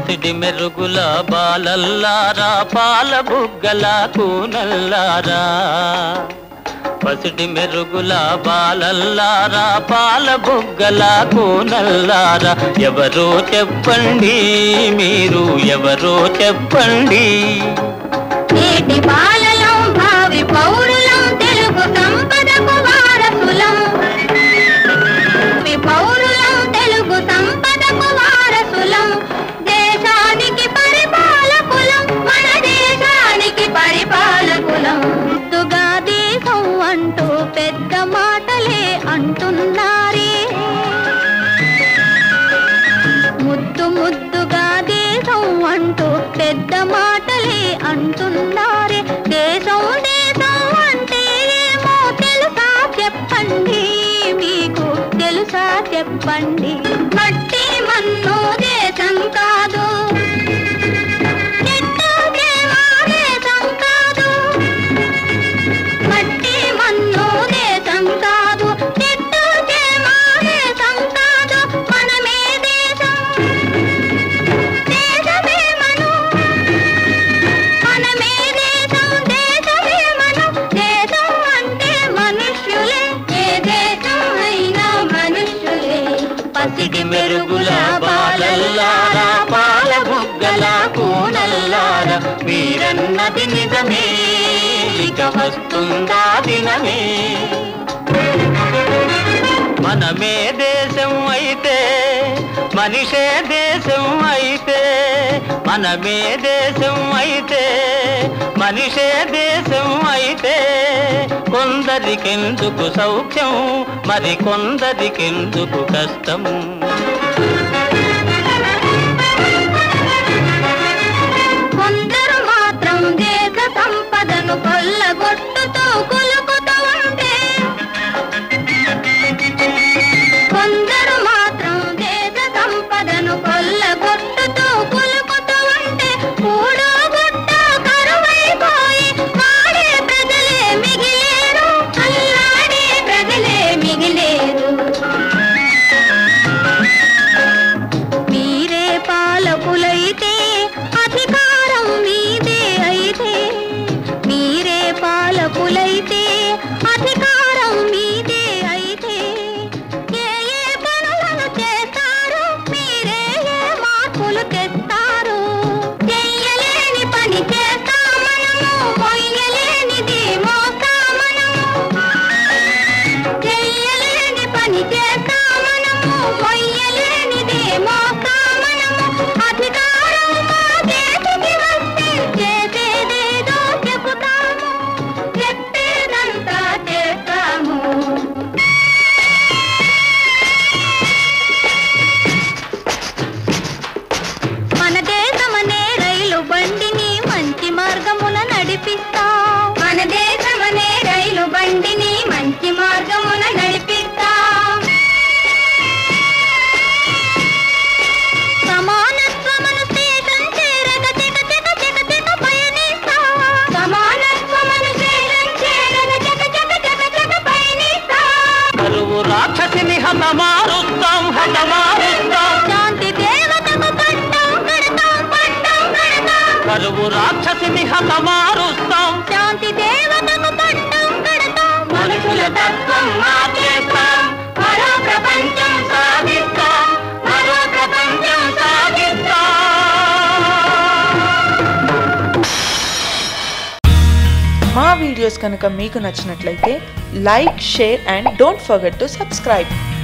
పసిడి మెరుగుల బాలల్లారా పాల బుగ్గల కూనల్లారా పసిడి మెరుగుల బాలల్లారా పాల బుగ్గల కూనల్లారా ఎవరో చెప్పండి మీరు ఎవరో చెప్పండి నేటి బాలలం భావి పౌరులం తెలుగు సంపదకు వారసులం భావి పౌరులం తెలుగు సంపదకు వారసులం దేశానికి పరిపాలకులం మన దేశానికి పరిపాలకులం ముద్దుగా దేశం అంటూ పెద్ద మాటలే అంటున్నారే ముద్దు ముద్దుగా దేశం అంటూ పెద్ద మాటలే అంటున్నారే దేశం దేశం అంటే ఏమో తెలుసా చెప్పండి మీకు తెలుసా చెప్పండి మట్టి మన్ను దేశం కాదు చెట్టు చేమ దేశం కాదు మట్టి మన్ను దేశం కాదు చెట్టు చేమ దేశం కాదు మనమే దేశం దేశమే మనం మనమే దేశం దేశమే మనం దేశం అంటే మనుష్యులే ఏ దేశం అయినా మనుష్యులే పసిడి మెరుగుల బాలల్లారా పాల బుగ్గల కూనల్లారా మీరన్నది నిజమే ఇక వస్తుందా దినమే మనమే దేశం అయితే మనిషే దేశం అయితే మనమే దేశం అయితే మనిషే దేశం అయితే కొందరికెందుకు సౌఖ్యం మరి కొందరికెందుకు కష్టం కొందరు మాత్రం దేశ సంపదను కొల్లగొట్టుతూ కులుకుతూ ఉంటే కొందరు మాత్రం దేశ సంపదను కొల్లగొట్టుతూ కులుకుతూ ఉంటే కూడు గుట్ట కరువైపోయి వాడే ప్రజలే మిగిలేరు అల్లాడే ప్రజలే మిగిలేరు మీరే పాలకులైతే అధికారం మీదే అయితే మీరే పాలకులైతే అధికారం మీదే అయితే ఏ ఏ పనులను చేస్తారు మీరే ఏ మార్పులు తెస్తారు చెయ్యలేని పని చేస్తా మనము మొయ్యలేనిది మోస్తా మనము చెయ్యలేని పని చేస్తా మనము మొయ్యలేనిది మోస్తా మనము అధికారం మా చేతికి వస్తే చేసేదేదో చెబుతాము చెప్పేదంతా చేస్తాము మన దేశమనే రైలు బండిని మంచి మార్గమున నడిపిస్తాం మన దేశమనే రైలు బండిని మంచి మార్గమున నడిపిస్తాం సమానత్వమును స్టేషన్ చేరగ చెక చెక చెక చెక పయనిస్తాం సమానత్వమును స్టేషన్ చేరగ చెక చెక చెక చెక పయనిస్తాం కరువు రాక్షసిని హతమారుస్తాం హతమారుస్తాం శాంతి దేవతకు పట్టం కడతాం పట్టం కడతాం కరువు రాక్షసిని హతమారుస్తాం శాంతి దేవతకు పట్టం కడతాం మనుషుల తత్వం మార్చేస్తాం మరో ప్రపంచం సాధిస్తాం మరో ప్రపంచం సాధిస్తాం మా వీడియోస్ కనుక మీకు నచ్చినట్లయితే like share and don't forget to subscribe